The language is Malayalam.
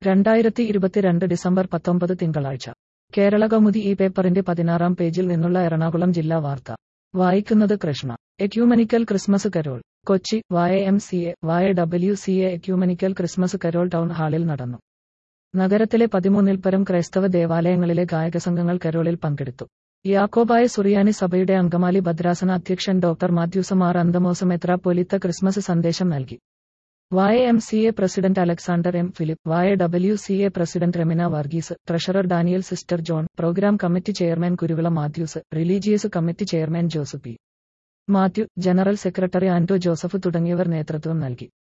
രണ്ടായിരത്തി ഇരുപത്തിരണ്ട് ഡിസംബർ പത്തൊമ്പത് തിങ്കളാഴ്ച കേരള കൗമുദി ഈ പേപ്പറിന്റെ പതിനാറാം പേജിൽ നിന്നുള്ള എറണാകുളം ജില്ലാ വാർത്ത വായിക്കുന്നത് Krishna ecumenical Christmas carol Kochi Y M C A Y W C A ecumenical Christmas carol town ഹാളിൽ നടന്നു നഗരത്തിലെ പതിമൂന്നിൽ പരം ക്രൈസ്തവ ദേവാലയങ്ങളിലെ ഗായകസംഘങ്ങൾ കരോളിൽ പങ്കെടുത്തു യാക്കോബായ സുറിയാനി സഭയുടെ അങ്കമാലി ഭദ്രാസന അധ്യക്ഷൻ ഡോക്ടർ മാത്യൂസമാർ അന്തമോസം മെത്രാപ്പൊലിത്ത ക്രിസ്മസ് സന്ദേശം നൽകി Y M C A president Alexander M Philip Y W C A president Remina Varghese treasurer Daniel sister John programme committee chairman Kuruvila Mathews religious committee chairman Joseph P Mathew general secretary Anto Joseph തുടങ്ങിയവർ നേതൃത്വം നൽകി